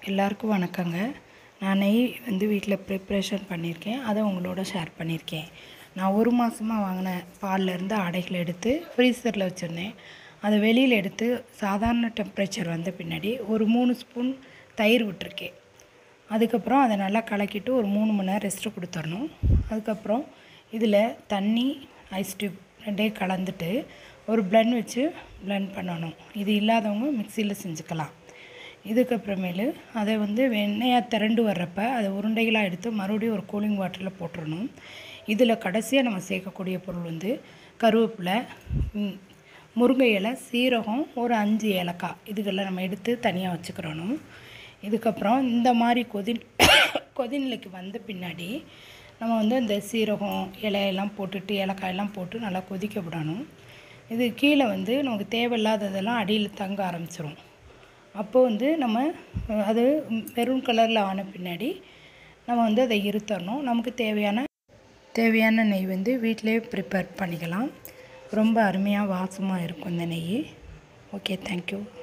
எல்லாருக்கும் வணக்கங்க நான் நெய் வந்து வீட்டில் ப்ரிப்ரேஷன் பண்ணியிருக்கேன் அதை உங்களோட ஷேர் பண்ணியிருக்கேன் நான் ஒரு மாதமாக வாங்கின பால்ல இருந்து அடைகளை எடுத்து ஃப்ரீசரில் வச்சுருந்தேன் அதை வெளியில் எடுத்து சாதாரண டெம்பரேச்சர் வந்த பின்னாடி ஒரு மூணு ஸ்பூன் தயிர் விட்டுருக்கேன் அதுக்கப்புறம் அதை நல்லா கலக்கிட்டு ஒரு மூணு மணி நேரம் ரெஸ்ட்டு கொடுத்துடணும் அதுக்கப்புறம் இதில் தண்ணி ஐஸ் டியூப் ரெண்டையும் கலந்துட்டு ஒரு blend வச்சு blend பண்ணணும் இது இல்லாதவங்க மிக்சியில் செஞ்சுக்கலாம் இதுக்கப்புறமேலு அதை வந்து வெண்ணெயாக திரண்டு வர்றப்ப அதை உருண்டைகளாக எடுத்து மறுபடியும் ஒரு கூலிங் வாட்டரில் போட்டுறணும் இதில் கடைசியாக நம்ம சேர்க்கக்கூடிய பொருள் வந்து கருவேப்பிலை ம், முருங்கை இலை சீரகம் ஒரு அஞ்சு ஏலக்காய் இதுக்கெல்லாம் நம்ம எடுத்து தனியாக வச்சுக்கிறணும் இதுக்கப்புறம் இந்த மாதிரி கொதி கொதிநிலைக்கு வந்த பின்னாடி நம்ம வந்து இந்த சீரகம் இலையெல்லாம் போட்டுட்டு ஏலக்காயெல்லாம் போட்டு நல்லா கொதிக்க விடணும் இது கீழே வந்து நமக்கு தேவையில்லாததெல்லாம் அடியில் தங்க ஆரம்பிச்சிரும் அப்போ வந்து நம்ம அஹ், அது மெரூன் கலரில் ஆன பின்னாடி நம்ம வந்து அதை இருத்தரணும் நமக்கு தேவையான தேவையான நெய் வந்து வீட்டிலே ப்ரிப்பேர் பண்ணிக்கலாம் ரொம்ப அருமையாக வாசமாக இருக்கும் இந்த நெய் ஓகே தேங்க்யூ